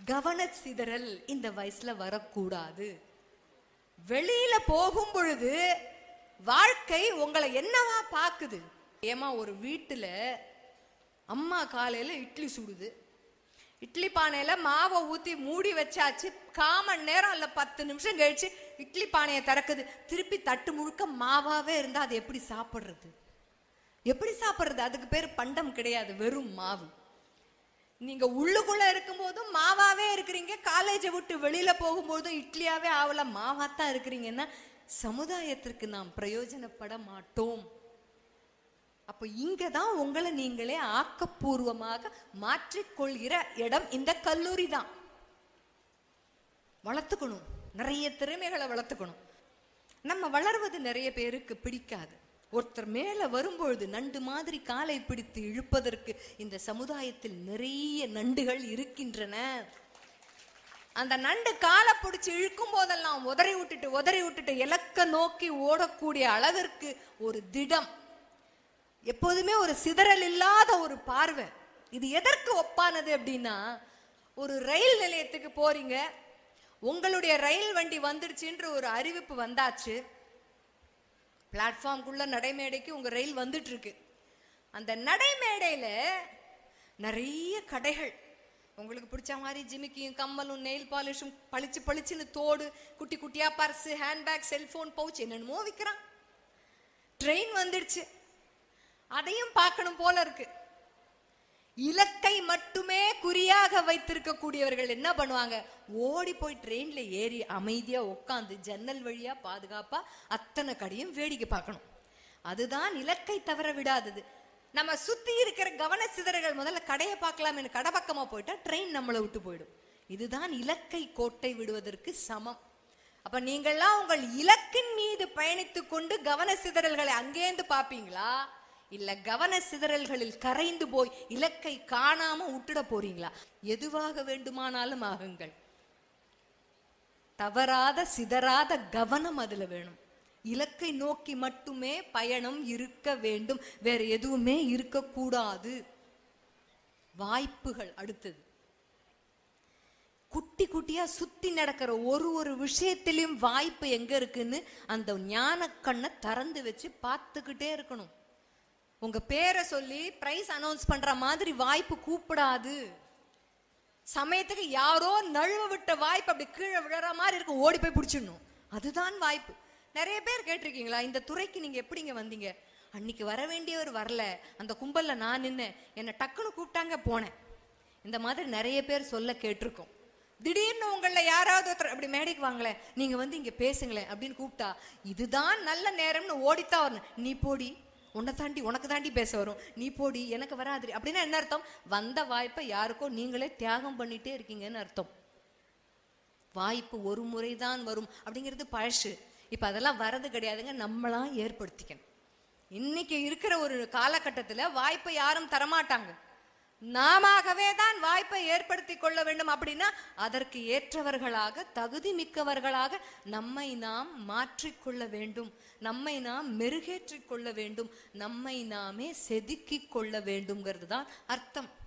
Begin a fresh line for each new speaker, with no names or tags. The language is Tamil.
கவன சிதறல் இந்த வயசுல வரக்கூடாது வெளியில போகும் பொழுது வாழ்க்கை உங்களை என்னவா பாக்குது ஏமா ஒரு வீட்டுல அம்மா காலையில இட்லி சுடுது இட்லி பானையில மாவை ஊத்தி மூடி வச்சாச்சு காமன் நேரம் இல்ல பத்து நிமிஷம் கழிச்சு இட்லி பானையை திறக்குது திருப்பி தட்டு முழுக்க மாவாவே இருந்தா அது எப்படி சாப்பிடுறது எப்படி சாப்பிடுறது அதுக்கு பேர் பண்டம் கிடையாது வெறும் மாவு நீங்க உள்ளுக்குள்ள இருக்கும்போதும் மாவாவே இருக்கிறீங்க காலேஜை விட்டு வெளியில போகும்போதும் இட்லியாவே ஆவல மாவாத்தான் இருக்கிறீங்கன்னா சமுதாயத்திற்கு நாம் பிரயோஜனப்பட மாட்டோம் அப்ப இங்க தான் உங்களை நீங்களே ஆக்கப்பூர்வமாக மாற்றிக்கொள்கிற இடம் இந்த கல்லூரி தான் வளர்த்துக்கணும் நிறைய திறமைகளை வளர்த்துக்கணும் நம்ம வளர்வது நிறைய பேருக்கு பிடிக்காது ஒருத்தர் மேல வரும்பொழுது நண்டு மாதிரி காலை பிடித்து இழுப்பதற்கு இந்த சமுதாயத்தில் நிறைய நண்டுகள் இருக்கின்றன அந்த நண்டு காலை பிடிச்சு இழுக்கும் போதெல்லாம் உதறி விட்டுட்டு உதறி விட்டுட்டு இலக்க நோக்கி ஓடக்கூடிய அளவிற்கு ஒரு திடம் எப்போதுமே ஒரு சிதறல் இல்லாத ஒரு பார்வை இது எதற்கு ஒப்பானது அப்படின்னா ஒரு ரயில் நிலையத்துக்கு போறீங்க உங்களுடைய ரயில் வண்டி வந்துடுச்சுன்ற ஒரு அறிவிப்பு வந்தாச்சு பிளாட்ஃபார்ம்குள்ள நடைமேடைக்கு உங்க ரயில் வந்துட்டு இருக்கு அந்த நடைமேடையில நிறைய கடைகள் உங்களுக்கு பிடிச்ச மாதிரி ஜிமிக்கியும் கம்மலும் நெயில் பாலிஷும் பளிச்சு பளிச்சுன்னு தோடு குட்டி குட்டியா பர்ஸ் ஹேண்ட்பேக் செல்போன் பவுச் என்னென்னமோ விற்கிறான் ட்ரெயின் வந்துடுச்சு அதையும் பார்க்கணும் போல இருக்கு இலக்கை மட்டுமே குறியாக வைத்திருக்கக்கூடியவர்கள் என்ன பண்ணுவாங்க ஓடி போய் ட்ரெயின்ல ஏறி அமைதியா உட்காந்து ஜன்னல் வழியா பாதுகாப்பா அத்தனை கடையும் வேடிக்கை பார்க்கணும் அதுதான் இலக்கை தவற விடாதது நம்ம சுத்தி இருக்கிற கவன சிதறல்கள் முதல்ல கடையை பார்க்கலாம் கடை பக்கமா போயிட்டா ட்ரெயின் நம்மளை விட்டு போயிடும் இதுதான் இலக்கை கோட்டை விடுவதற்கு சமம் அப்ப நீங்கள்லாம் உங்கள் இலக்கின் மீது பயணித்துக் கொண்டு கவன சிதறல்களை அங்கேருந்து பாப்பீங்களா இல்ல கவன சிதறல்களில் கரைந்து போய் இலக்கை காணாம விட்டுட போறீங்களா எதுவாக வேண்டுமானாலும் ஆகுங்கள் தவறாத சிதறாத கவனம் அதுல வேணும் இலக்கை நோக்கி மட்டுமே பயணம் இருக்க வேண்டும் வேற எதுவுமே இருக்கக்கூடாது வாய்ப்புகள் அடுத்தது குட்டி குட்டியா சுத்தி நடக்கிற ஒரு ஒரு விஷயத்திலையும் வாய்ப்பு எங்க இருக்குன்னு அந்த ஞான கண்ணை திறந்து வச்சு பார்த்துக்கிட்டே இருக்கணும் உங்க பேரை சொல்லி பிரைஸ் அனௌன்ஸ் பண்ற மாதிரி வாய்ப்பு கூப்பிடாது சமயத்துக்கு யாரோ நழுவ விட்ட வாய்ப்பு அப்படி கீழே விழற மாதிரி இருக்கும் ஓடி போய் பிடிச்சிடணும் அதுதான் வாய்ப்பு நிறைய பேர் கேட்டிருக்கீங்களா இந்த துறைக்கு நீங்க எப்படிங்க வந்தீங்க அன்னைக்கு வர வேண்டியவர் வரல அந்த கும்பல்ல நான் நின்னேன் என்னை டக்குன்னு கூப்பிட்டாங்க போனேன் இந்த மாதிரி நிறைய பேர் சொல்ல கேட்டிருக்கோம் திடீர்னு உங்கள யாராவது ஒருத்தர் அப்படி மேடைக்கு வாங்களேன் நீங்க வந்து இங்க பேசுங்களேன் அப்படின்னு கூப்பிட்டா இதுதான் நல்ல நேரம்னு ஓடித்தான் வரணும் நீ போடி உன்னை தாண்டி உனக்கு தாண்டி பேச வரும் நீ போடி எனக்கு வராது அப்படின்னா என்ன அர்த்தம் வந்த வாய்ப்பை யாருக்கோ நீங்களே தியாகம் பண்ணிட்டே இருக்கீங்கன்னு அர்த்தம் வாய்ப்பு ஒரு முறைதான் வரும் அப்படிங்கிறது பழசு இப்ப அதெல்லாம் வரது கிடையாதுங்க நம்மளா ஏற்படுத்திக்கணும் இன்னைக்கு இருக்கிற ஒரு காலகட்டத்துல வாய்ப்பை யாரும் தரமாட்டாங்க நாமவே தான் வாய்ப்பை ஏற்படுத்தி கொள்ள வேண்டும் அப்படின்னா அதற்கு ஏற்றவர்களாக தகுதி மிக்கவர்களாக நம்மை நாம் மாற்றிக்கொள்ள வேண்டும் நம்மை நாம் மெருகேற்றிக் கொள்ள வேண்டும் நம்மை நாமே செதுக்கிக் கொள்ள வேண்டும்ங்கிறது தான் அர்த்தம்